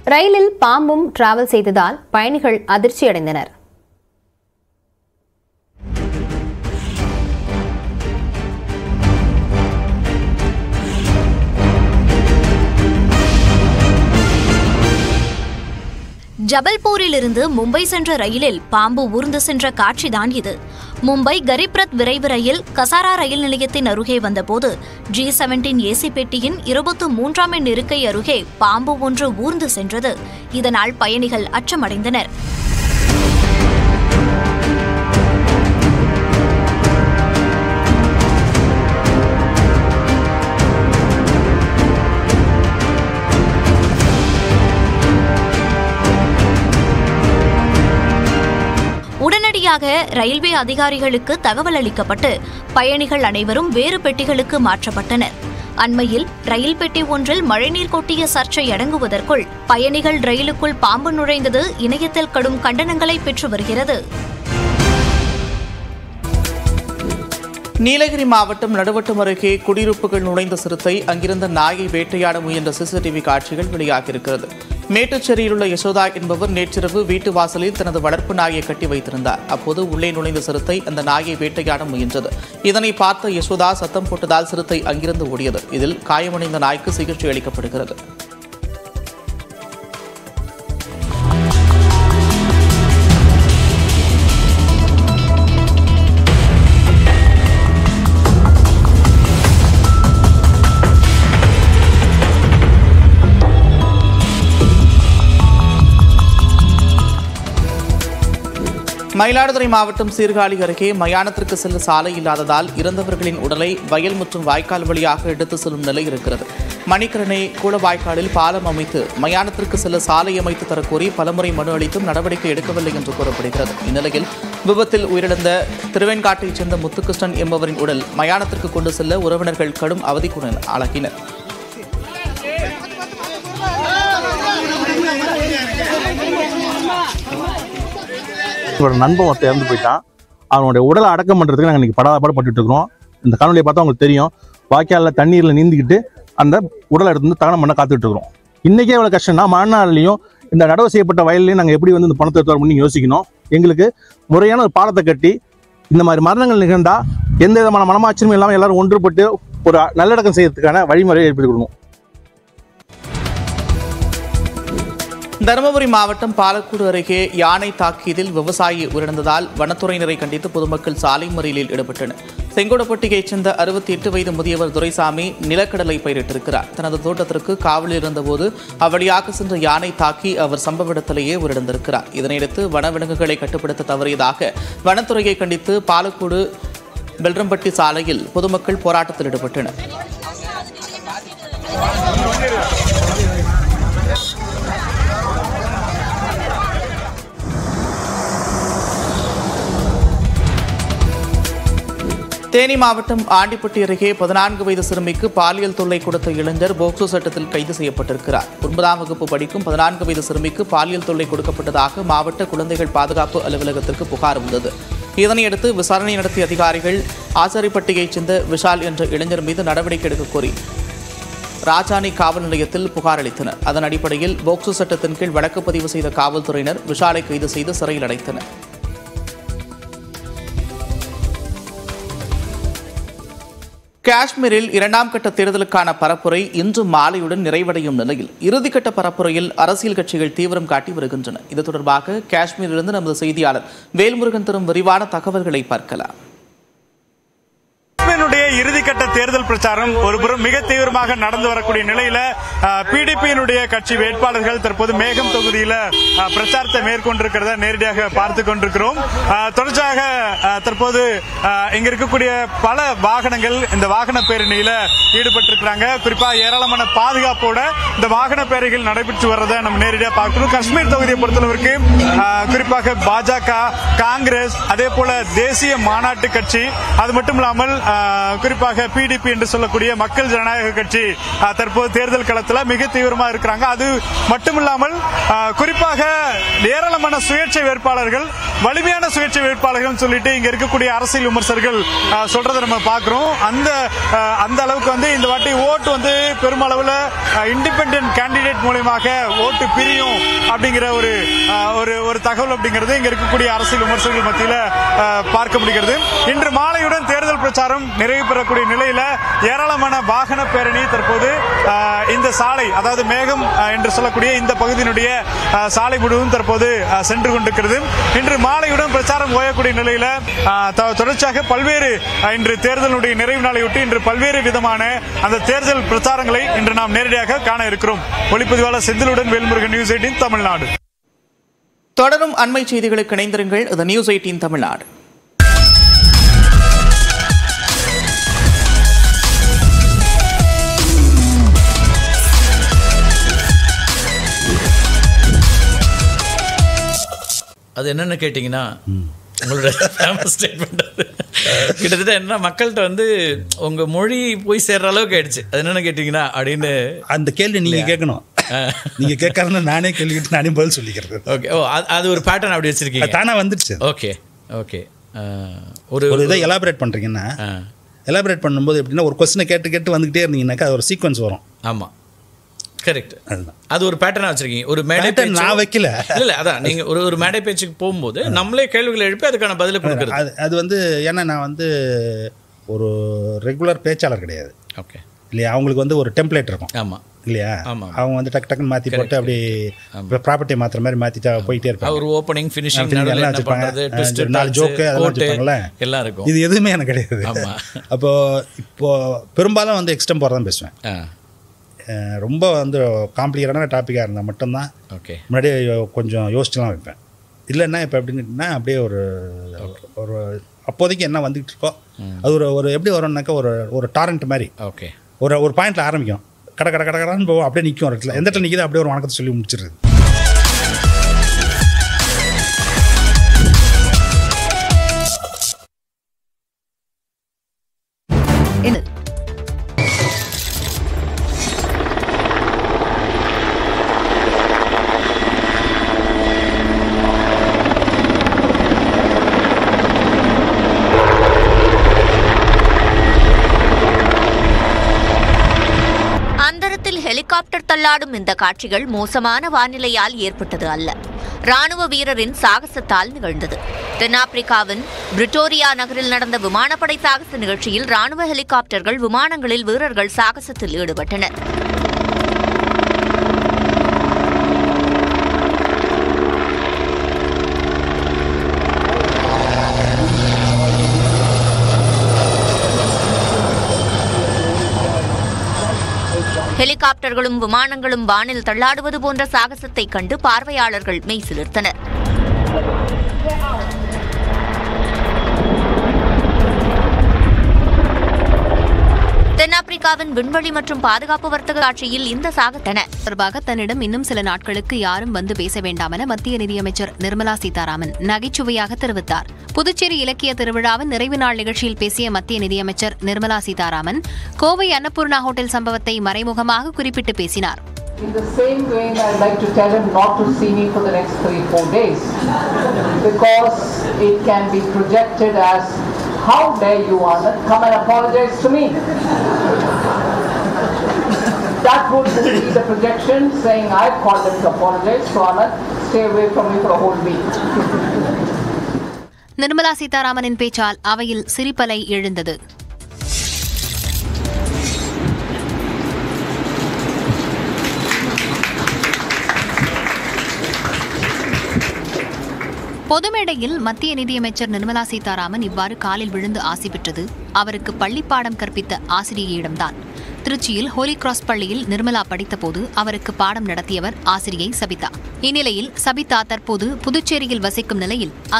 ரயிலில் பாம்பும் டிராவல் செய்ததால் பயணிகள் அதிர்ச்சியடைந்தனர் ஜபல்பூரிலிருந்து மும்பை சென்ற ரயிலில் பாம்பு ஊர்ந்து சென்ற காட்சிதான் இது மும்பை கரிப்ரத் விரைவு ரயில் கசாரா ரயில் நிலையத்தின் அருகே வந்தபோது ஜி செவன்டீன் ஏசி பெட்டியின் இருபத்து மூன்றாம் எண் இருக்கை அருகே பாம்பு ஒன்று ஊர்ந்து சென்றது இதனால் பயணிகள் அச்சமடைந்தனர் உடனடியாக ரயில்வே அதிகாரிகளுக்கு தகவல் அளிக்கப்பட்டு பயணிகள் அனைவரும் வேறு பெட்டிகளுக்கு மாற்றப்பட்டனர் அண்மையில் ரயில் பெட்டி ஒன்றில் மழைநீர் கொட்டிய சர்ச்சை அடங்குவதற்குள் பயணிகள் ரயிலுக்குள் பாம்பு நுழைந்தது இணையத்தில் கடும் கண்டனங்களை பெற்று வருகிறது நீலகிரி மாவட்டம் நடுவட்டம் அருகே குடியிருப்புகள் நுழைந்த சிறுத்தை அங்கிருந்த நாயை வேட்டையாட முயன்ற சிசிடிவி காட்சிகள் வெளியாகியிருக்கிறது மேட்டுச்சேரியில் உள்ள யசோதா என்பவர் நேற்றிரவு வீட்டு வாசலில் தனது வளர்ப்பு நாயை கட்டி வைத்திருந்தார் அப்போது உள்ளே நுழைந்த சிறுத்தை அந்த நாயை வேட்டையாட முயன்றது இதனை பார்த்த யசோதா சத்தம் போட்டதால் சிறுத்தை அங்கிருந்து ஓடியது இதில் காயமடைந்த நாய்க்கு சிகிச்சை அளிக்கப்படுகிறது மயிலாடுதுறை மாவட்டம் சீர்காழி அருகே மயானத்திற்கு செல்ல சாலை இல்லாததால் இறந்தவர்களின் உடலை வயல் மற்றும் வாய்க்கால் வழியாக எடுத்து செல்லும் நிலை இருக்கிறது மணிக்கரணை கூலவாய்க்காலில் பாலம் அமைத்து மயானத்திற்கு செல்ல சாலை அமைத்து தரக்கோரி பலமுறை மனு அளித்தும் நடவடிக்கை எடுக்கவில்லை என்று கூறப்படுகிறது இந்நிலையில் விபத்தில் உயிரிழந்த திருவெண்காட்டைச் சேர்ந்த முத்துகிருஷ்ணன் என்பவரின் உடல் மயானத்திற்கு கொண்டு செல்ல உறவினர்கள் கடும் அவதிக்குடன் ஆளாகினர் இவரோட நண்பன் ஒருத்தன் இறந்து போயிட்டான் அவனுடைய உடலை அடக்கம் பண்ணுறதுக்கு நாங்கள் இன்றைக்கி படாத பட்டுட்டு இருக்கிறோம் இந்த காணொலியை பார்த்தா உங்களுக்கு தெரியும் வாய்க்காலில் தண்ணீரில் நீந்திக்கிட்டு அந்த உடலை எடுத்து வந்து தகனம் பண்ண காத்துட்டு இருக்கிறோம் இன்றைக்கே எவ்வளோ கஷ்டம்னா மறுநாள்லையும் இந்த நடவு செய்யப்பட்ட வயல்லையும் நாங்கள் எப்படி வந்து இந்த பணத்தை எடுத்து வரணும்னு யோசிக்கணும் எங்களுக்கு முறையான ஒரு பாலத்தை கட்டி இந்த மாதிரி மரணங்கள் நிகழ்ந்தா எந்த விதமான மனமாச்சரியம் இல்லாமல் எல்லாரும் ஒன்றுபட்டு ஒரு நல்லடக்கம் செய்யறதுக்கான வழிமுறையை ஏற்படுத்தி கொடுக்கணும் தருமபுரி மாவட்டம் பாலக்கோடு அருகே யானை தாக்கியதில் விவசாயி உயிரிழந்ததால் வனத்துறையினரை கண்டித்து பொதுமக்கள் சாலை மறியலில் ஈடுபட்டனர் செங்கோடப்பட்டியைச் சேர்ந்த அறுபத்தி எட்டு வயது முதியவர் துரைசாமி நிலக்கடலை பயிரிட்டிருக்கிறார் தனது தோட்டத்திற்கு காவலில் இருந்தபோது அவ்வழியாக சென்ற யானை தாக்கி அவர் சம்பவ இடத்திலேயே உயிரிழந்திருக்கிறார் இதனையடுத்து வனவிலங்குகளை கட்டுப்படுத்த தவறியதாக வனத்துறையை கண்டித்து பாலக்கோடு பெல்ரம்பட்டி சாலையில் பொதுமக்கள் போராட்டத்தில் ஈடுபட்டனர் தேனி மாவட்டம் ஆண்டிப்பட்டி அருகே பதினான்கு வயது சிறுமிக்கு பாலியல் தொல்லை கொடுத்த இளைஞர் போக்சோ சட்டத்தில் கைது செய்யப்பட்டிருக்கிறார் ஒன்பதாம் வகுப்பு படிக்கும் பதினான்கு வயது சிறுமிக்கு பாலியல் தொல்லை கொடுக்கப்பட்டதாக மாவட்ட குழந்தைகள் பாதுகாப்பு அலுவலகத்திற்கு புகார் வந்தது இதனையடுத்து விசாரணை நடத்திய அதிகாரிகள் ஆசாரிப்பட்டியைச் சேர்ந்த விஷால் என்ற இளைஞர் மீது நடவடிக்கை எடுக்க கோரி ராஜானி காவல் நிலையத்தில் புகார் அளித்தனர் அதன் அடிப்படையில் போக்சோ சட்டத்தின் கீழ் வழக்கு பதிவு செய்த காவல்துறையினர் விஷாலை கைது செய்து சிறையில் அடைத்தனர் காஷ்மீரில் இரண்டாம் கட்ட தேர்தலுக்கான பரப்புரை இன்று மாலையுடன் நிறைவடையும் நிலையில் இறுதிக்கட்ட பரப்புரையில் அரசியல் கட்சிகள் தீவிரம் காட்டி வருகின்றன இது தொடர்பாக காஷ்மீரிலிருந்து நமது செய்தியாளர் வேல்முருகன் தரும் விரிவான தகவல்களை பார்க்கலாம் காஷ்மீருடைய இறுதிக்கட்ட தேர்தல் பிரச்சாரம் ஒருபுறம் மிக தீவிரமாக நடந்து வரக்கூடிய நிலையில பிடிபியினுடைய கட்சி வேட்பாளர்கள் தற்போது மேகம் தொகுதியில அஹ், பிரச்சாரத்தை மேற்கொண்டிருக்கிறத நேரடியாக பார்த்து கொண்டிருக்கிறோம் அஹ், தொடர்ச்சியாக அஹ், தற்போது அஹ், இங்க இருக்கக்கூடிய பல வாகனங்கள் இந்த வாகன பேரணியில ஈடுபட்டிருக்கிறாங்க குறிப்பா ஏராளமான பாதுகாப்போட இந்த வாகன பேரணிகள் நடைபெற்று வர்றதை நம்ம நேரடியாக பார்க்கிறோம் காஷ்மீர் தொகுதியை பொறுத்தளவிற்கு அஹ், குறிப்பாக பாஜக காங்கிரஸ் அதே போல தேசிய மாநாட்டு கட்சி அது மட்டும் இல்லாமல் அஹ், குறிப்பாக பிடிபி என்று சொல்லக்கூடிய மக்கள் ஜனநாயக கட்சி அஹ், தற்போது தேர்தல் களத்தில் மிக தீவிரமா இருக்கிறாங்க அது மட்டுமில்லாமல் அஹ், குறிப்பாக ஏராளமான சுயேட்சை வேட்பாளர்கள் வலிமையான சுயேட்சை வேட்பாளர்கள் சொல்லிட்டு இங்க இருக்கக்கூடிய அரசியல் விமர்சகர்கள் அஹ், சொல்றதை நம்ம பார்க்கிறோம் அந்த அஹ், அந்த அளவுக்கு வந்து இந்த வாட்டி ஓட்டு வந்து பெருமளவுல இண்டிபெண்டன்ட் கேண்டிடேட் மூலயமாக ஓட்டு பிரியும் அப்படிங்கிற ஒரு அஹ், ஒரு ஒரு தகவல் அப்படிங்கிறது இங்க இருக்கக்கூடிய அரசியல் விமர்சகர்கள் மத்தியில அஹ், பார்க்க முடிகிறது இன்று மாலையுடன் தேர்தல் பிரச்சாரம் நிறைவு பெறக்கூடிய நிலையில ஏராளமான வாகன பேரணி தற்போது அஹ், இந்த சாலை அதாவது மேகம் அஹ், என்று சொல்லக்கூடிய இந்த பகுதியினுடைய அஹ், சாலை முழுவதும் தற்போது அஹ், சென்று கொண்டிருக்கிறது இன்று மாலையுடன் பிரச்சாரம் ஓயக்கூடிய நிலையில அஹ், தொ- தொடர்ச்சியாக பல்வேறு அஹ், இன்று தேர்தலுடைய நிறைவு நாளையொட்டி இன்று பல்வேறு விதமான அந்த தேர்தல் பிரச்சாரங்களை இன்று நாம் நேரடியாக காண இருக்கிறோம் ஒளிப்பதிவாளர் செந்திலுடன் வேல்முருகன் நியூஸ் எயிட்டின் தமிழ்நாடு தொடரும் அண்மை செய்திகளுக்கு இணைந்திருங்கள் இது நியூஸ் எயிட்டீன் தமிழ்நாடு அது என்னன்னு கேட்டிங்கன்னா உங்களோட ஃபேமஸ் ஸ்டேட்மெண்ட் அது கிட்டத்தட்ட என்ன மக்கள்கிட்ட வந்து உங்க மொழி போய் சேர்ற அளவுக்கு ஆயிடுச்சு அது என்னன்னு கேட்டிங்கன்னா அப்படின்னு அந்த கேள்வி நீங்க கேட்கணும் நீங்க கேட்கறதுல நானே கேள்வி கேட்டு நானே பதில் சொல்லிக்கிறது ஓகே ஓ அது- அது ஒரு பேட்டர்ன் அப்படி அது வச்சிருக்கீங்க தானா வந்துடுச்சு ஓகே ஓகே ஒரு ஒரு இதை எலாபரேட் பண்றீங்கன்னா ஆ, எலாபரேட் பண்ணும்போது எப்படின்னா ஒரு கொஸ்டினை கேட்டு கேட்டு வந்துகிட்டே இருந்தீங்கன்னாக்கா அது ஒரு சீக்வன்ஸ் வரும் ஆமா கரெக்ட் அதுதான் அது ஒரு பேட்டர்னா வச்சிருக்கீங்க ஒரு மேடை Pattern பேச்சோ- நான் வைக்கல. இல்ல இல்ல அதான் நீங்க ஒரு ஒரு மேடை பேச்சுக்கு போகும்போது நம்மளே கேள்விகளை எழுப்பி அதுக்கான பதில கொடுக்கறது அது அது வந்து ஏன்னா நான் வந்து ஒரு ரெகுலர் பேச்சாளர் கிடையாது ஓகே இல்லையா அவங்களுக்கு வந்து ஒரு டெம்ப்ளேட் இருக்கும் ஆமா இல்லையா ஆமா. அவங்க வந்து டக்கு டக்குன்னு மாற்றி போட்டு அப்படி ப்ராப்பர்ட்டி மாற்றுற மாதிரி மாற்றிட்டா போயிட்டே இருப்பாங்க ஒரு ஓப்பனிங் ஃபினிஷிங் Finishing எல்லாம் வச்சிருப்பாங்க. அஹ் நாலு joke அதெல்லாம் வச்சிருப்பாங்கல்ல. எல்லாம் இருக்கும் இது எதுவுமே எனக்கு கிடையாது ஆமா. அப்போ இப்போ பெரும்பாலும் வந்து எக்ஸ்டெம்போர் தான் பேசுவேன் ஆ அஹ் ரொம்ப வந்து காம்ப்ளிகேட்டான டாப்பிக்காக இருந்தால் மட்டும்தான் ஓகே முன்னாடியே யோ- கொஞ்சம் யோசிச்சுலாம் வைப்பேன் இல்லைன்னா இப்போ எப்படின்னா அப்படியே ஒரு ஒரு அப்போதைக்கு என்ன வந்துகிட்டு இருக்கோ அது ஒரு ஒரு எப்படி வரும்னாக்கா ஒரு ஒரு டாரண்ட் மாதிரி ஓகே ஒரு ஒரு பாயிண்ட்ல ஆரம்பிக்கும் கட கட கட கடன்னு போகும் அப்படியே நிற்கும் ஒரு இடத்துல எந்த இடத்துல நிற்கிது அப்படியே ஒரு வணக்கத்தை சொல்லி முடிச்சிடுறது இது அந்தரத்தில் ஹெலிகாப்டர் தள்ளாடும் இந்த காட்சிகள் மோசமான வானிலையால் ஏற்பட்டது அல்ல ராணுவ வீரரின் சாகசத்தால் நிகழ்ந்தது தென்னாப்பிரிக்காவின் பிரிட்டோரியா நகரில் நடந்த விமானப்படை சாகச நிகழ்ச்சியில் ராணுவ ஹெலிகாப்டர்கள் விமானங்களில் வீரர்கள் சாகசத்தில் ஈடுபட்டனர் ஹெலிகாப்டர்களும் விமானங்களும் வானில் தள்ளாடுவது போன்ற சாகசத்தை கண்டு பார்வையாளர்கள் மெய்சிலிர்த்தனர் தென்னாப்பிரிக்காவின் விண்வெளி மற்றும் பாதுகாப்பு வர்த்தக ஆட்சியில் இந்த சாகத்தன தொடர்பாக தன்னிடம் இன்னும் சில நாட்களுக்கு யாரும் வந்து பேச வேண்டாம் என மத்திய நிதியமைச்சர் நிர்மலா சீதாராமன் நகைச்சுவையாக தெரிவித்தார் புதுச்சேரி இலக்கிய திருவிழாவின் நிறைவு நாள் நிகழ்ச்சியில் பேசிய மத்திய நிதியமைச்சர் நிர்மலா சீதாராமன் கோவை அன்னபூர்ணா ஹோட்டல் சம்பவத்தை மறைமுகமாக குறிப்பிட்டு பேசினார் In the same vein, I'd like to tell him not to see me for the next three, four days because it can be projected as, how dare you, Anand, come and apologize to me. That would be the projection saying I called him to apologize, so Anand, stay away from me for a whole week. Nirmala சீதாராமனின் பேச்சால் அவையில் சிரிப்பலை எழுந்தது பொதுமேடையில் மத்திய நிதியமைச்சர் நிர்மலா சீதாராமன் இவ்வாறு காலில் விழுந்து ஆசி பெற்றது அவருக்கு பள்ளிப்பாடம் கற்பித்த ஆசிரியையிடம்தான் திருச்சியில் ஹோலி கிராஸ் பள்ளியில் நிர்மலா படித்தபோது அவருக்கு பாடம் நடத்தியவர் ஆசிரியை சபிதா இந்நிலையில் சபிதா தற்போது புதுச்சேரியில் வசிக்கும் நிலையில்